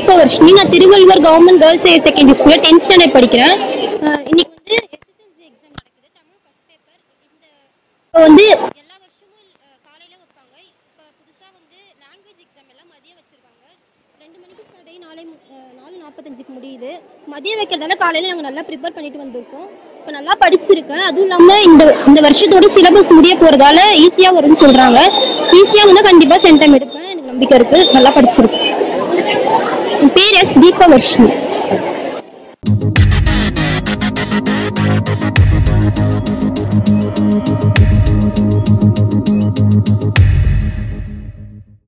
தீபவர்ஷினி நான் Thiruvalluvar government girls higher secondary ஸ்கூலில் tenth standard படிக்கிறேன் அஹ் இன்னைக்கு வந்து எஸ்எஸ்எல்சி எக்ஸாம் நடக்குது தமிழ் ஃபர்ஸ்ட் பேப்பர் இந்த இப்போ வந்து எல்லா வருஷமும் காலையில் வைப்பாங்க இப்போ புதுசாக வந்து லாங்குவேஜ் எக்ஸாம் எல்லாம் மதியம் வச்சுருக்காங்க ரெண்டு மணிக்கு ஸ்டார்ட் ஆகி நாளை அஹ் நாலு நாற்பத்தஞ்சுக்கு முடியுது மதியம் வைக்கிறதால காலையில் நாங்கள் நல்லா ப்ரிப்பேர் பண்ணிட்டு வந்திருக்கோம் இப்போ நல்லா படிச்சிருக்கேன் அதுவும் இல்லாமல் இந்த இந்த வருஷத்தோட சிலபஸ் முடிய போகிறதால ஈஸியாக வரும்னு சொல்கிறாங்க ஈஸியாக வந்து கண்டிப்பாக சென்டம் எடுப்பேன் எனக்கு நம்பிக்கை இருக்குது நல்லா படிச்சிருக்கேன் என் பேர் எஸ் தீபவர்ஷினி Thank